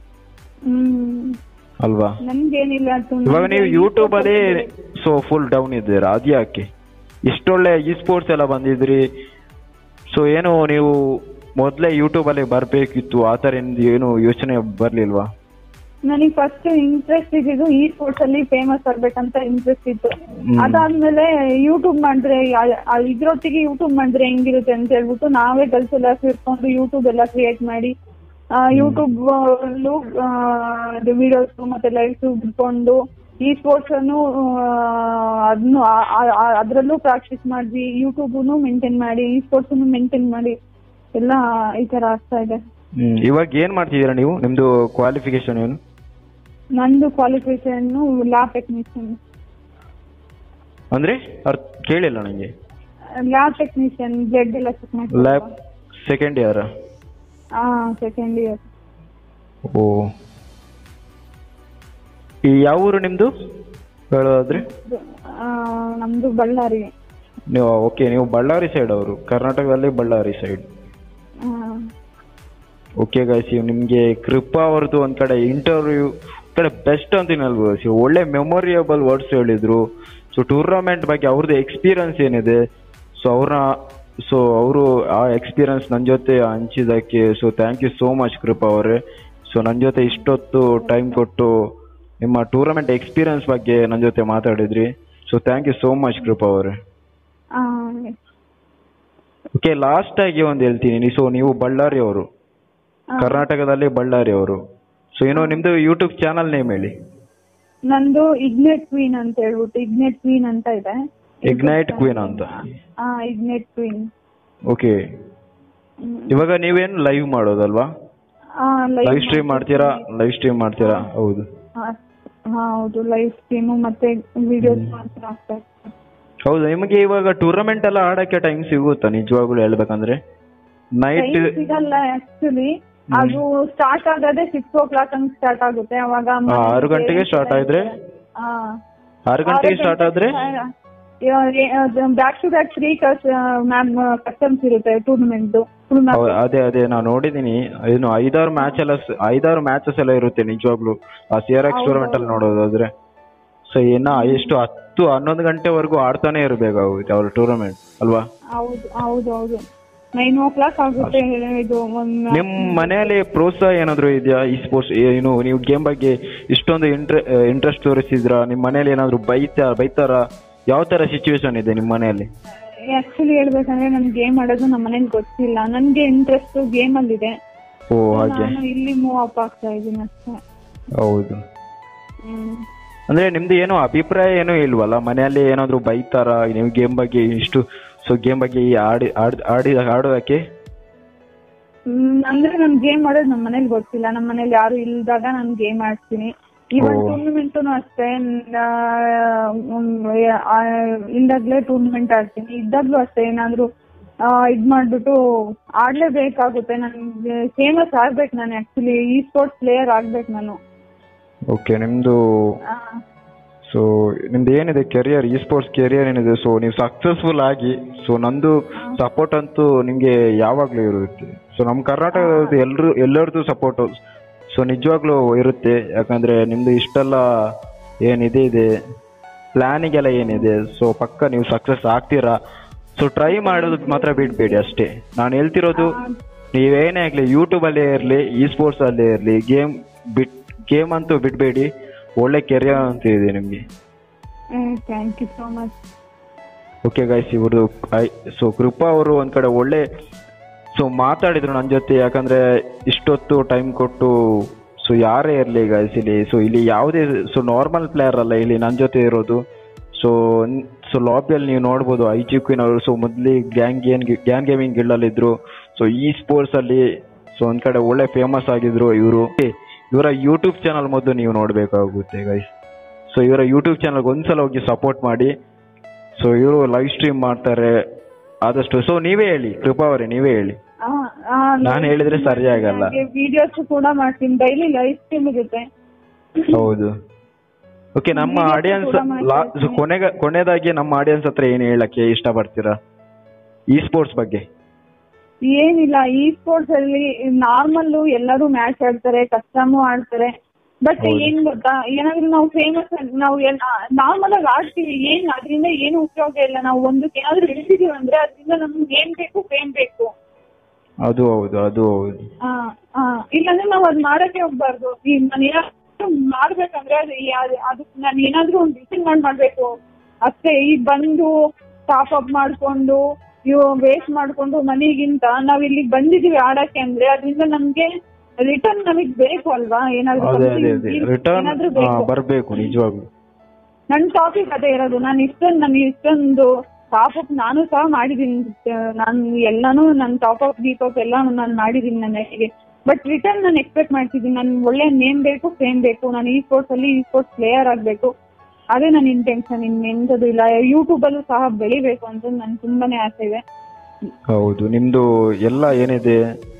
ಹ್ಮ್ ಅಲ್ವಾ ನನ್ಗೇನಿಲ್ಲ ತುಂಬ ಇವಾಗ ನೀವು ಯೂಟ್ಯೂಬ್ ಅಲ್ಲಿ ಸೊ ಫುಲ್ ಡೌನ್ ಇದ್ದೀರಾ ಅದು ಯಾಕೆ ಇಷ್ಟೊಳ್ಳೆ ಈ ಸ್ಪೋರ್ಟ್ಸ್ ಎಲ್ಲ ಬಂದಿದ್ರಿ ಸೊ ಏನು ನೀವು ಮೊದಲೇ ಯೂಟ್ಯೂಬ್ ಅಲ್ಲಿ ಬರ್ಬೇಕಿತ್ತು ಆ ಥರ ಏನ್- ಏನು ಯೋಚನೆ ಬರ್ಲಿಲ್ವಾ ನನಗೆ ಫಸ್ಟ್ ಇಂಟ್ರೆಸ್ಟ್ ಇದ್ದಿದ್ದು ಈ ಸ್ಪೋರ್ಟ್ಸ್ ಅಲ್ಲಿ ಫೇಮಸ್ ಆಗ್ಬೇಕಂತ ಇಂಟ್ರೆಸ್ಟ್ ಇತ್ತು ಹ್ಮ್. ಅದಾದ್ಮೇಲೆ ಯೂಟ್ಯೂಬ್ ಮಾಡಿದ್ರೆ ಆ- ಆ ಇದ್ರೊಟ್ಟಿಗೆ ಯೂಟ್ಯೂಬ್ ಮಾಡಿದ್ರೆ ಹೆಂಗಿರುತ್ತೆ ಅಂತ ಹೇಳ್ಬಿಟ್ಟು ನಾವೇ ಗರ್ಲ್ಸ್ ಎಲ್ಲ ಸೇರ್ಕೊಂಡು ಯೂಟ್ಯೂಬ್ ಎಲ್ಲ ಕ್ರಿಯೇಟ್ ಮಾಡಿ ಯೂಟ್ಯೂಬ್ ಅಲ್ಲೂ ವಿಡಿಯೋಸ್ ಮತ್ತೆ ಲೈವ್ಸ್ ಬಿಟ್ಕೊಂಡು ಈ ಸ್ಪೋರ್ಟ್ಸ್ ಅನ್ನು ಅದನ್ನು ಅದರಲ್ಲೂ ಪ್ರಾಕ್ಟೀಸ್ ಮಾಡಿದ್ವಿ ಯೂಟ್ಯೂಬ್ನು ಮೇಂಟೈನ್ ಮಾಡಿ ಈ ಸ್ಪೋರ್ಟ್ಸ್ ಮೇಂಟೈನ್ ಮಾಡಿ ಎಲ್ಲ ಈ ತರ ಆಗ್ತಾ ಇದೆ ಹ್ಮ್ ಇವಾಗ ಏನ್ ಮಾಡ್ತಿದ್ದೀರಾ ನೀವು ನಿಮ್ದು ಕ್ವಾಲಿಫಿಕೇಶನ್ ಏನು ನಂದು ಕ್ವಾಲಿಫಿಕೇಶನ್ ಲ್ಯಾಬ್ ಟೆಕ್ನಿಷಿಯನ್ ಅಂದ್ರೆ ಅರ್ಥ ಕೇಳಿಲ್ಲ ನನಗೆ ಲ್ಯಾಬ್ ಟೆಕ್ನಿಷಿಯನ್ ಬ್ಲಡ್ ಎಲ್ಲ ಚೆಕ್ ಲ್ಯಾಬ್ ಸೆಕೆಂಡ್ ಇಯರ್ ಹಾ ಸೆಕೆಂಡ್ ಇಯರ್ ಓ ಈ ಯಾವ ಊರು ನಿಮ್ದು ಹೇಳೋದಾದ್ರೆ ನಮ್ದು ಬಳ್ಳಾರಿ ನೀವು ಓಕೆ ನೀವು ಬಳ್ಳಾರಿ ಸೈಡ್ ಅವರು ಕರ್ನಾಟಕದಲ್ಲಿ ಬಳ್ಳಾರಿ ಸೈಡ್ ಆ, ಓಕೆ ಗೈಸ್ ನಿಮಗೆ ಕೃಪಾ ಅವ್ರದ್ದು ಒಂದ್ ಕಡೆ ಇಂಟರ್ವ್ಯೂ ಕಡೆ ಬೆಸ್ಟ್ ಅಂತೀನಿ ಅಲ್ವಾ ಸಿ ಒಳ್ಳೆ ಮೆಮೊರಿಯಬಲ್ ವರ್ಡ್ಸ್ ಹೇಳಿದ್ರು ಸೊ ಟೂರ್ನಮೆಂಟ್ ಬಗ್ಗೆ ಅವ್ರದ್ದು ಎಕ್ಸ್ಪೀರಿಯನ್ಸ್ ಏನಿದೆ ಸೊ ಅವ್ರನ್ನ ಸೊ ಅವರು ಆ ಎಕ್ಸ್ಪೀರಿಯನ್ಸ್ ನನ್ನ ಜೊತೆ ಹಂಚಿದ್ದಕ್ಕೆ so thank you so much Kripa ಅವರೇ ಸೊ ನನ್ನ ಜೊತೆ ಇಷ್ಟೊತ್ತು ಟೈಮ್ ಕೊಟ್ಟು ನಿಮ್ಮ ಟೂರ್ನಮೆಂಟ್ ಎಕ್ಸ್ಪೀರಿಯನ್ಸ್ ಬಗ್ಗೆ ನನ್ನ ಜೊತೆ ಮಾತಾಡಿದ್ರಿ so thank you so much Kripa ಅವರೇ ಆ, ಓಕೆ ಲಾಸ್ಟ್ ಆಗಿ ಒಂದು ಹೇಳ್ತೀನಿ ಸೊ ನೀವು ಬಳ್ಳಾರಿ ಅವರು ಹಾ. ಕರ್ನಾಟಕದಲ್ಲಿ ಬಳ್ಳಾರಿ ಅವರು ಸೊ ಏನೋ ನಿಮ್ದು ಯೂಟ್ಯೂಬ್ ಚಾನಲ್ ನೇಮ್ ಹೇಳಿ ನಂದು ಇಗ್ನೆಟ್ ಕ್ವೀನ್ ಅಂತ ಹೇಳ್ಬಿಟ್ಟು ಇಗ್ನೆಟ್ ಕ್ವೀನ್ ಅಂತ ಇದೆ ಇಗ್ನೈಟ್ ಕ್ವೀನ್ ಅಂತ ಹಾ ಇಗ್ನೆಟ್ ಕ್ವೀನ್ ಓಕೆ ಇವಾಗ ನೀವೇನು ಲೈವ್ ಮಾಡೋದಲ್ವಾ ಲೈವ್ ಸ್ಟ್ರೀಮ್ ಮಾಡ್ತೀರಾ ಲೈವ್ ಸ್ಟ್ರೀಮ್ ಮಾಡ್ತೀರಾ ಹೌದು ಹಾ ಹೌದು ಲೈವ್ ಸ್ಟ್ರೀಮು ಮತ್ತೆ ವಿಡಿಯೋಸ್ ಮಾತ್ರ ಆಗ್ತಾ ಇರ್ತದೆ. ಹೌದು ನಿಮಗೆ ಇವಾಗ ಟೂರ್ನಮೆಂಟ್ ಎಲ್ಲ ಆಡಕ್ಕೆ ಟೈಮ್ ಸಿಗುತ್ತಾ ನಿಜವಾಗ್ಲೂ ಹೇಳ್ಬೇಕಂದ್ರೆ ನೈಟ್ Time ಸಿಗಲ್ಲ ಆಕ್ಚುಲಿ ಅದು ಸ್ಟಾರ್ಟ್ ಆಗೋದೇ ಸಿಕ್ಸ್ ಓ ಕ್ಲಾಕ್ ಹಂಗ್ ಸ್ಟಾರ್ಟ್ ಆಗುತ್ತೆ ಅವಾಗ ಆ, ಆರು ಗಂಟೆಗೆ start ಆದ್ರೆ? ಹಾ ಆರು ಗಂಟೆಗೆ ಸ್ಟಾರ್ಟ್ ಆದ್ರೆ back to back three ma'am customs ಇರುತ್ತೆ ಟೂರ್ನಮೆಂಟ್ ಫುಲ್ ಹೌದು, ಅದೇ ಅದೇ ನಾನು ನೋಡಿದೀನಿ ಏನು ಐದಾರು ಮ್ಯಾಚ್ ಎಲ್ಲ ಸ- ಐದಾರು ಮ್ಯಾಚಸ್ ಎಲ್ಲ ಇರುತ್ತೆ ನಿಜವಾಗ್ಲೂ ಆ ಸಿ ಆರ್ ಎಕ್ಸ್ ಟೂರ್ನಮೆಂಟ್ ಅಲ್ಲಿ ನೋಡೋದಾದ್ರೆ ಸೊ ಇನ್ನ ಎಷ್ಟು ಹತ್ತು ಹನ್ನೊಂದು ಗಂಟೆವರೆಗೂ ಆಡ್ತಾನೆ ಇರಬೇಕಾಗುತ್ತೆ ಅವ್ರ ಟೂರ್ನಮೆಂಟ್ ಅಲ್ವಾ ಹೌದು ಹೌದು ಹೌದು ನೈನ್ ಓ ಕ್ಲಾಕ್ ಆಗುತ್ತೆ ಇದು ಒಂದ್ ನಿಮ್ ಮನೆಯಲ್ಲಿ ಪ್ರೋತ್ಸಾಹ ಏನಾದ್ರು ಇದೆಯಾ ಈ ಸ್ಪೋರ್ಟ್ಸ್ ಏನು ನೀವು ಗೇಮ್ ಬಗ್ಗೆ ಇಷ್ಟೊಂದು ಇಂಟ್ರೆ ಇಂಟ್ರೆಸ್ಟ್ ತೋರಿಸಿದ್ರ ನಿಮ್ ಮನೇಲಿ ಏನಾದ್ರು ಬೈತಾ ಬೈತಾರ ಯಾವ ತರ ಸಿಚುವೇಶನ್ ಇದೆ ನಿಮ್ ಮನೆಯಲ್ಲಿ ಆಕ್ಚುಲಿ ಹೇಳ್ಬೇಕಂದ್ರೆ ನನ್ ಗೇಮ್ ಆಡೋದು ನಮ್ಮ ಮನೇಲಿ ಗೊತ್ತಿಲ್ಲ ನನ್ಗೆ ಇಂಟ್ರೆಸ್ಟ್ ಗೇಮ್ ಅಲ್ಲಿ ಇದೆ ಓ ಹಾಗೆ ನಾನು ಇಲ್ಲಿ ಮೂವ್ ಅಪ್ ಆಗ್ತಾ ಇದ್ದೀನಿ ಅಷ್ಟೇ ಹೌದು ಹ್ಮ್ ಅಂದ್ರೆ ನಿಮ್ದು ಏನು ಅಭಿಪ್ರಾಯ ಏನೂ ಇಲ್ವಲ್ಲ ಮನೆಯಲ್ಲಿ ಏನಾದ್ರು ಬೈತಾರ ನೀವು ಗೇಮ್ ಬಗ್ಗೆ ಇಷ್ಟು ಸೊ ಗೇಮ್ ಬಗ್ಗೆ ಈ ಆಡಿ ಆಡ್ ಆಡಿ ಆಡೋದಕ್ಕೆ ಹ್ಮ್, ಅಂದ್ರೆ ನನ್ ಗೇಮ್ ಆಡೋದು ನಮ್ಮ ಮನೇಲಿ ಗೊತ್ತಿಲ್ಲ ನಮ್ಮ ಮನೇಲಿ ಯಾರು ಇಲ್ದಾಗ ನಾನು ಗೇಮ್ ಆಡ್ತೀನಿ ಇವನ್ ಓ. ಟೂರ್ನಮೆಂಟ್ ಅಷ್ಟೇ ಆ, ಉಮ್, ಆ, ಇಲ್ದಾಗ್ಲೇ ಟೂರ್ನಮೆಂಟ್ ಆಡ್ತೀನಿ ಇದ್ದಾಗ್ಲೂ ಅಷ್ಟೇ ಏನಾದ್ರು ಆ, ಇದ್ ಮಾಡ್ಬಿಟ್ಟು ಆಡ್ಲೇಬೇಕಾಗುತ್ತೆ ನನ್ಗೆ ಫೇಮಸ್ ಆಗ್ಬೇಕು ನಾನು ಆಕ್ಚುಲಿ ಈ ಸ್ಪೋರ್ಟ್ಸ್ ಪ್ಲೇಯರ್ ಆಗ್ಬೇಕು ನಾನು ಓಕೆ ನಿಮ್ದು ಆ, ಸೊ ನಿಮ್ದು ಏನಿದೆ ಕೆರಿಯರ್ ಈ ಸ್ಪೋರ್ಟ್ಸ್ ಕೆರಿಯರ್ ಏನಿದೆ ಸೊ ನೀವು ಸಕ್ಸಸ್ಫುಲ್ ಆಗಿ ಸೊ ನಂದು ಸಪೋರ್ಟ್ ಅಂತೂ ನಿಮ್ಗೆ ಯಾವಾಗ್ಲೂ ಇರುತ್ತೆ ಸೊ ನಮ್ಮ ಕರ್ನಾಟಕದ ಎಲ್ರು ಎಲ್ಲರದ್ದು ಸಪೋರ್ಟ್ ಸೊ ನಿಜವಾಗ್ಲೂ ಇರುತ್ತೆ ಯಾಕಂದ್ರೆ ನಿಮ್ದು ಇಷ್ಟೆಲ್ಲ ಏನಿದೆ ಇದೆ ಪ್ಲಾನಿಂಗ್ ಎಲ್ಲ ಏನಿದೆ ಸೊ ಪಕ್ಕ ನೀವು ಸಕ್ಸಸ್ ಆಗ್ತೀರಾ ಸೊ ಟ್ರೈ ಮಾಡೋದು ಮಾತ್ರ ಬಿಡ್ಬೇಡಿ ಅಷ್ಟೇ ನಾನು ಹೇಳ್ತಿರೋದು ನೀವೇನೇ ಆಗ್ಲಿ ಯೂಟ್ಯೂಬ್ ಅಲ್ಲೇ ಇರಲಿ ಈ ಸ್ಪೋರ್ಟ್ಸ್ ಅಲ್ಲೇ ಇರಲಿ ಗೇಮ್ ಬಿಟ್ ಗೇಮ್ ಅಂತೂ ಬಿಡಬೇಡಿ ಒಳ್ಳೆ ಕೆರಿಯರ್ ಅಂತ ಇದೆ ನಿಮಗೆ hmm thank you so much okay guys ಇವರು ಸೊ ಕೃಪಾ ಅವರು ಒಂದ್ ಕಡೆ ಒಳ್ಳೆ ಸೊ ಮಾತಾಡಿದ್ರು ನನ್ನ ಜೊತೆ ಯಾಕಂದ್ರೆ ಇಷ್ಟೊತ್ತು ಟೈಮ್ ಕೊಟ್ಟು ಸೊ ಯಾರೇ ಇರಲಿ ಗೈಸ್ ಇಲ್ಲಿ ಸೊ ಇಲ್ಲಿ ಯಾವುದೇ ಸೊ ನಾರ್ಮಲ್ ಪ್ಲೇಯರ್ ಅಲ್ಲ ಇಲ್ಲಿ ನನ್ನ ಜೊತೆ ಇರೋದು ಸೊ ಸೊ ಲಾಬಿಯಲ್ಲಿ ನೀವು ನೋಡ್ಬೋದು ಐ ಜಿ ಕ್ವೀನ್ ಅವರು ಸೊ ಮೊದಲಿ ಗ್ಯಾಂಗ್ ಗೇನ್ ಗ್ಯಾನ್ ಗೇಮಿಂಗ್ ಗಿಲ್ಡಲ್ಲಿ ಇದ್ರು ಸೊ ಈ ಸ್ಪೋರ್ಟ್ಸ್ ಅಲ್ಲಿ ಸೊ ಒಂದ್ ಕಡೆ ಒಳ್ಳೆ ಫೇಮಸ್ ಆಗಿದ್ರು ಇವರು ಇವರ ಯೂಟ್ಯೂಬ್ ಚಾನಲ್ ಮೊದಲು ನೀವು ನೋಡಬೇಕಾಗುತ್ತೆ ಗೈಸ್ ಸೊ ಇವರ ಯೂಟ್ಯೂಬ್ ಚಾನಲ್ಗೆ ಒಂದ್ಸಲ ಹೋಗಿ ಸಪೋರ್ಟ್ ಮಾಡಿ ಸೊ ಇವರು ಲೈವ್ ಸ್ಟ್ರೀಮ್ ಮಾಡ್ತಾರೆ ಆದಷ್ಟು ಸೊ ನೀವೇ ಹೇಳಿ ಕೃಪಾ ಅವರೇ ನೀವೇ ಹೇಳಿ ನಾನ್ ಹೇಳಿದ್ರೆ ಸರಿ ಆಗಲ್ಲ. ವಿಡಿಯೋಸ್ ಕೂಡ ಮಾಡ್ತೀನಿ ಡೈಲಿ ಲೈವ್ ಸ್ಟ್ರೀಮ್ ಇರುತ್ತೆ ಹೌದು ಓಕೆ ನಮ್ಮ Videos ಆಡಿಯನ್ಸ್ ಕೂಡ ಮಾಡ್ತಾ ಇರ್ತೀನಿ. ಕೊನೆಗ ಕೊನೆಯದಾಗಿ ನಮ್ಮ ಆಡಿಯನ್ಸ್ ಹತ್ರ ಏನು ಹೇಳಕ್ಕೆ ಇಷ್ಟಪಡ್ತೀರಾ ಈ ಸ್ಪೋರ್ಟ್ಸ್ ಬಗ್ಗೆ ಏನಿಲ್ಲ ಈ ಸ್ಪೋರ್ಟ್ಸ್ ಅಲ್ಲಿ ನಾರ್ಮಲ್ ಎಲ್ಲರೂ ಮ್ಯಾಚ್ ಆಡ್ತಾರೆ ಕಸ್ಟಮು ಆಡ್ತಾರೆ ಬಟ್ ಹೌದು. ಏನ್ ಗೊತ್ತಾ ಏನಾದ್ರೂ ನಾವು ಫೇಮಸ್ ನಾವು ನಾರ್ಮಲ್ ಆಗಿ ಆಡ್ತೀವಿ ಏನ್ ಅದರಿಂದ ಏನು ಉಪಯೋಗ ಇಲ್ಲ ನಾವು ಒಂದಕ್ಕೆ ಏನಾದ್ರೂ ಇಳಿಸಿದೀವಿ ಅಂದ್ರೆ ಅದರಿಂದ ನಮ್ಗೆ ಏನ್ ಬೇಕು ಫೇಮ್ ಬೇಕು ಅದು ಹೌದು ಅದು ಹೌದು ಆ, ಆ, ಇಲ್ಲಾಂದ್ರೆ ನಾವು ಅದ್ ಮಾಡಕ್ಕೆ ಹೋಗ್ಬಾರ್ದು ಈಗ ನಾನು ಏನಾದ್ರು ಮಾಡ್ಬೇಕಂದ್ರೆ ಅದು ಯಾ- ಅದು ನಾನು ಏನಾದ್ರೂ ಒಂದು ಡಿಸೈನ್ ಮಾಡಿ ಮಾಡ್ಬೇಕು ಅಷ್ಟೇ ಈಗ ಬಂದು ಟಾಪ್ ಅಪ್ ಮಾಡ್ಕೊಂಡು ಇವು ವೇಸ್ಟ್ ಮಾಡ್ಕೊಂಡು ಮನೆಗಿಂತ ನಾವ್ ಇಲ್ಲಿಗೆ ಬಂದಿದೀವಿ ಆಡಕ್ಕೆ ಅಂದ್ರೆ ಅದರಿಂದ ನಮ್ಗೆ ರಿಟರ್ನ್ ನಮಗ್ ಬೇಕು ಅಲ್ವಾ ಏನಾದ್ರು ಅದೇ ಅದೇ something ಅದೇ ಏನ್- ರಿಟರ್ನ್ ಏನಾದ್ರೂ ಬೇಕು ಬರಬೇಕು ನಿಜವಾಗ್ಲು ನನ್ ಟಾಪಿಕ್ ಅದೇ ಇರೋದು ನಾನು ಇಷ್ಟೊಂದು ನಾನು ಇಷ್ಟೊಂದು ಟಾಪ್ ಅಪ್ ನಾನು ಸಹ ಮಾಡಿದೀನಿ ನಾನು ಎಲ್ಲಾನು ನನ್ನ ಟಾಪ್ ಅಪ್ ಗೀಪ್ ಅಪ್ ಎಲ್ಲ ನಾನು ಮಾಡಿದೀನಿ ನನಗೆ ಬಟ್ ರಿಟರ್ನ್ ನಾನು ಎಕ್ಸ್ಪೆಕ್ಟ್ ಮಾಡ್ತಿದ್ದೀನಿ ನನ್ ಒಳ್ಳೆ ನೇಮ್ ಬೇಕು ಫೇಮ್ ಬೇಕು ನಾನು ಈ ಸ್ಪೋರ್ಟ್ಸ್ ಅಲ್ಲಿ ಈ ಸ್ಪೋರ್ಟ್ಸ್ ಪ್ಲೇಯರ್ ಆಗ್ಬೇಕು ಅದೇ ನನ್ನ ಇಂಟೆನ್ಷನ್ ಇನ್ನೆಂಥದ್ದು ಇಲ್ಲ ಯೂಟ್ಯೂಬ್ ಅಲ್ಲೂ ಸಹ ಬೆಳಿಬೇಕು ಅಂತ ನನ್ ತುಂಬಾನೇ ಆಸೆ ಇದೆ ಹೌದು ನಿಮ್ದು ಎಲ್ಲ ಏನಿದೆ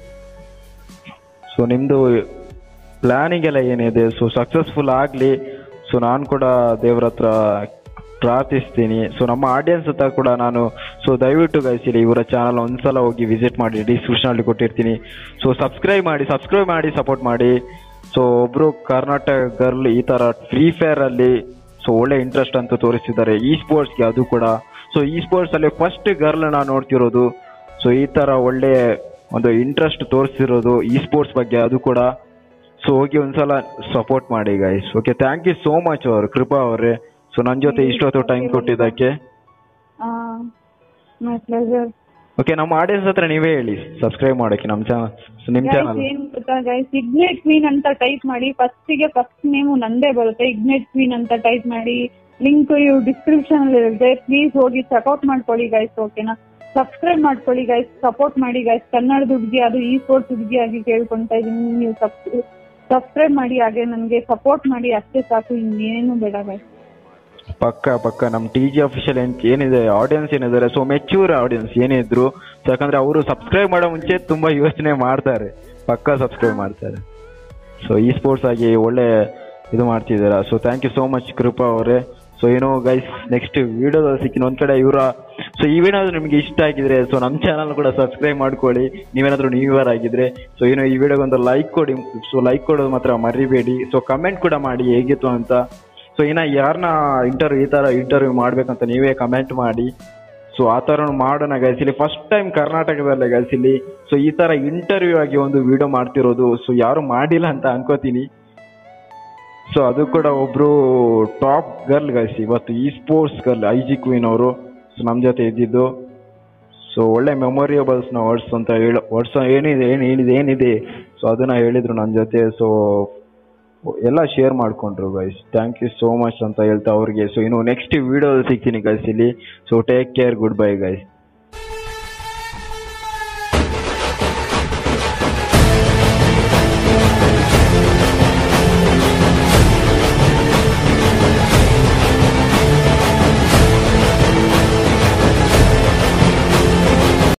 ಸೊ ನಿಮ್ದು ಪ್ಲಾನಿಂಗ್ ಎಲ್ಲ ಏನಿದೆ ಸೊ ಸಕ್ಸಸ್ಫುಲ್ ಆಗಲಿ ಸೊ ನಾನು ಕೂಡ ದೇವ್ರ ಹತ್ರ ಪ್ರಾರ್ಥಿಸ್ತೀನಿ ಸೊ ನಮ್ಮ ಆಡಿಯನ್ಸ್ ಹತ್ರ ಕೂಡ ನಾನು ಸೊ ದಯವಿಟ್ಟು ಗಾಯಿಸಿಲಿ ಇವರ ಚಾನಲ್ ಒಂದ್ಸಲ ಹೋಗಿ ವಿಸಿಟ್ ಮಾಡಿ ಡಿಸ್ಕ್ರಿಪ್ಷನ್ ಅಲ್ಲಿ ಕೊಟ್ಟಿರ್ತೀನಿ ಸೊ ಸಬ್ಸ್ಕ್ರೈಬ್ ಮಾಡಿ ಸಬ್ಸ್ಕ್ರೈಬ್ ಮಾಡಿ ಸಪೋರ್ಟ್ ಮಾಡಿ ಸೊ ಒಬ್ರು ಕರ್ನಾಟಕ ಗರ್ಲ್ ಈ ತರ ಫ್ರೀ ಫೈರ್ ಅಲ್ಲಿ ಸೊ ಒಳ್ಳೆ ಇಂಟ್ರೆಸ್ಟ್ ಅಂತ ತೋರಿಸಿದ್ದಾರೆ ಈ ಸ್ಪೋರ್ಟ್ಸ್ಗೆ ಅದು ಕೂಡ ಸೊ ಈ ಸ್ಪೋರ್ಟ್ಸ್ ಅಲ್ಲಿ ಫಸ್ಟ್ ಗರ್ಲ್ ನಾನು ನೋಡ್ತಿರೋದು ಸೊ ಈ ತರ ಒಳ್ಳೆ ಒಂದು ಇಂಟ್ರೆಸ್ಟ್ ತೋರಿಸಿರೋದು ಈ ಸ್ಪೋರ್ಟ್ಸ್ ಬಗ್ಗೆ ಅದು ಕೂಡ ಸೊ ಹೋಗಿ ಒಂದ್ಸಲ ಸಪೋರ್ಟ್ ಮಾಡಿ guys okay thank you so much ಅವರು ಕೃಪಾ ಅವರೇ ಸೊ ನನ್ನ ಜೊತೆ ಇಷ್ಟೊತ್ತು ಟೈಮ್ ಕೊಟ್ಟಿದ್ದಕ್ಕೆ ಮೈ ಪ್ಲೆಜರ್ ಓಕೆ ನಮ್ಮ ಆಡಿಯನ್ಸ್ ಹತ್ರ ನೀವೇ ಹೇಳಿ ಸಬ್ಸ್ಕ್ರೈಬ್ ಮಾಡೋಕೆ ನಮ್ಮ ಚಾನಲ್ ನಿಮ್ಮ ಗೈಸ್ ಚಾನಲ್ ಏನ್ ಗೊತ್ತಾ ಗೈಸ್ ಇಗ್ನೇಟ್ ಕ್ವೀನ್ ಅಂತ ಟೈಪ್ ಮಾಡಿ ಫಸ್ಟಿಗೆ ಫಸ್ಟ್ ನೇಮು ನಂದೇ ಬರುತ್ತೆ ಇಗ್ನೇಟ್ ಕ್ವೀನ್ ಅಂತ ಟೈಪ್ ಮಾಡಿ ಲಿಂಕ್ ಇವು ಡಿಸ್ಕ್ರಿಪ್ಷನ್ ಅಲ್ಲಿ ಇರುತ್ತೆ ಪ್ಲೀಸ್ ಹೋಗಿ ಚೆಕ್ಔಟ್ ಮಾಡ್ಕೊಳ್ಳಿ ಗೈಸ್ ಓಕೆನಾ ಸಬ್ಸ್ಕ್ರೈಬ್ ಮಾಡ್ಕೊಳ್ಳಿ ಗೈಸ್ ಸಪೋರ್ಟ್ ಮಾಡಿ ಗೈಸ್ ಕನ್ನಡದ ಹುಡುಗಿ ಅದು ಈ ಸ್ಪೋರ್ಟ್ಸ್ ಹುಡುಗಿ ಆಗಿ ಕೇಳ್ಕೊಂತಾ ಇದೀನಿ ನೀವು ಸಬ್ಸ್ಕ್ರೈಬ್ ಮಾಡಿ ಹಾಗೆ ನನಗೆ ಸಪೋರ್ಟ್ ಮಾಡಿ ಅಷ್ಟೇ ಸಾಕು ಇನ್ನೇನು ಬೇಡ ಗೈಸ್ ಪಕ್ಕ ಪಕ್ಕ ನಮ್ಮ ಟಿ ಜಿ ಅಫಿಷಿಯಲ್ ಏನ್ ಏನಿದೆ ಆಡಿಯನ್ಸ್ ಏನಿದ್ದಾರೆ ಸೊ ಮೆಚ್ಯೂರ್ ಆಡಿಯನ್ಸ್ ಏನಿದ್ರು ಸೊ ಯಾಕಂದ್ರೆ ಅವರು ಸಬ್ಸ್ಕ್ರೈಬ್ ಮಾಡೋ ಮುಂಚೆ ತುಂಬಾ ಯೋಚನೆ ಮಾಡ್ತಾರೆ ಪಕ್ಕ ಸಬ್ಸ್ಕ್ರೈಬ್ ಮಾಡ್ತಾರೆ ಸೊ ಈ ಸ್ಪೋರ್ಟ್ಸ್ ಆಗಿ ಒಳ್ಳೆ ಇದು ಮಾಡ್ತಿದ್ದೀರಾ so thank you so much Kripa ಅವರೇ ಸೊ ಏನೋ ಗೈಸ್ ನೆಕ್ಸ್ಟ್ ವಿಡಿಯೋದಲ್ಲಿ ಸಿಕ್ಕಿನ ಒಂದ್ ಕಡೆ ಇವರ ಸೊ ಈ ವಿಡಿಯೋ ನಿಮ್ಗೆ ಇಷ್ಟ ಆಗಿದ್ರೆ ಸೊ ನಮ್ಮ ಚಾನಲ್ ಕೂಡ ಸಬ್ಸ್ಕ್ರೈಬ್ ಮಾಡ್ಕೊಳ್ಳಿ ನೀವೇನಾದ್ರೂ ನ್ಯೂವರ್ ಆಗಿದ್ರೆ ಸೊ ಏನೋ ಈ ವಿಡಿಯೋಗೆ ಒಂದು ಲೈಕ್ ಕೊಡಿ ಸೊ ಲೈಕ್ ಕೊಡೋದು ಮಾತ್ರ ಮರಿಬೇಡಿ ಸೊ ಕಮೆಂಟ್ ಕೂಡ ಮಾಡಿ ಹೇಗಿತ್ತು ಅಂತ ಸೊ ಇನ್ನ ಯಾರನ್ನ ಇಂಟರ್ವ್ಯೂ ಈ ತರ ಇಂಟರ್ವ್ಯೂ ಮಾಡ್ಬೇಕಂತ ನೀವೇ ಕಮೆಂಟ್ ಮಾಡಿ ಸೊ ಆ ತರ ಮಾಡೋಣ ಗೈಸ್ ಇಲ್ಲಿ ಫಸ್ಟ್ ಟೈಮ್ ಕರ್ನಾಟಕದಲ್ಲೇ ಗೈಸ್ ಇಲ್ಲಿ ಸೊ ಈ ತರ ಇಂಟರ್ವ್ಯೂ ಆಗಿ ಒಂದು ವಿಡಿಯೋ ಮಾಡ್ತಿರೋದು ಸೊ ಯಾರು ಮಾಡಿಲ್ಲ ಅಂತ ಅನ್ಕೋತೀನಿ ಸೊ ಅದು ಕೂಡ ಒಬ್ರು ಟಾಪ್ ಗರ್ಲ್ ಗೈಸ್ ಇವತ್ತು esports girl I G queen ಅವರು ಸೊ ನಮ್ಮ ಜೊತೆ ಇದ್ದಿದ್ದು ಸೊ ಒಳ್ಳೆ ಮೆಮೊರಿಯಬಲ್ಸ್ ನ ವರ್ಡ್ಸ್ ಅಂತ ಹೇಳ ವರ್ಡ್ಸ್ ಏನಿದೆ ಏನ್ ಏನಿದೆ ಏನಿದೆ ಸೊ ಅದನ್ನ ಹೇಳಿದ್ರು ನನ್ನ ಜೊತೆ ಸೊ ಎಲ್ಲ ಶೇರ್ ಮಾಡ್ಕೊಂಡ್ರು guys thank you so much ಅಂತ ಹೇಳ್ತಾ ಅವ್ರಿಗೆ ಸೊ ಇನ್ನು ನೆಕ್ಸ್ಟ್ ವಿಡಿಯೋದಲ್ಲಿ ಸಿಗ್ತೀನಿ ಗೈಸ್ ಇಲ್ಲಿ so take care goodbye guys